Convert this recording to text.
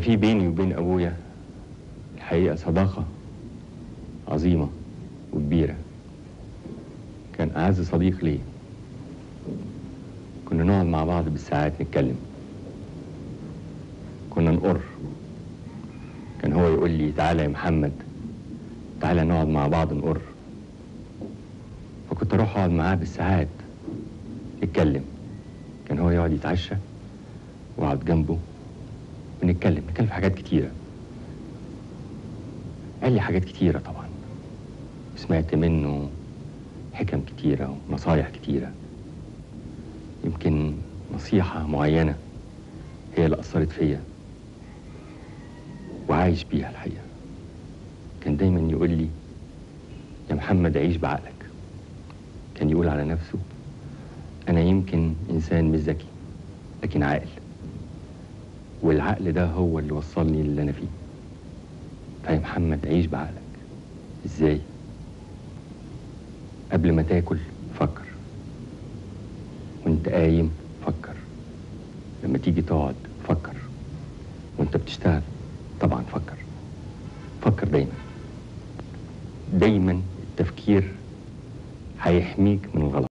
في بيني وبين ابويا الحقيقه صداقه عظيمه وكبيره كان اعز صديق لي كنا نقعد مع بعض بالساعات نتكلم كنا نقر كان هو يقول لي تعالى يا محمد تعالى نقعد مع بعض نقر فكنت اروح اقعد معاه بالساعات نتكلم كان هو يقعد يتعشى واقعد جنبه ونتكلم نتكلم في حاجات كتيرة قال لي حاجات كتيرة طبعا سمعت منه حكم كتيرة ونصايح كتيرة يمكن نصيحة معينة هي اللي أثرت فيا وعايش بيها الحقيقة كان دايما يقول لي يا محمد عيش بعقلك كان يقول على نفسه أنا يمكن إنسان مش ذكي لكن عاقل والعقل ده هو اللي وصلني للي أنا فيه فيا محمد عيش بعقلك إزاي؟ قبل ما تاكل فكر وانت قايم فكر لما تيجي تقعد فكر وانت بتشتغل طبعا فكر فكر دايما دايما التفكير هيحميك من الغلط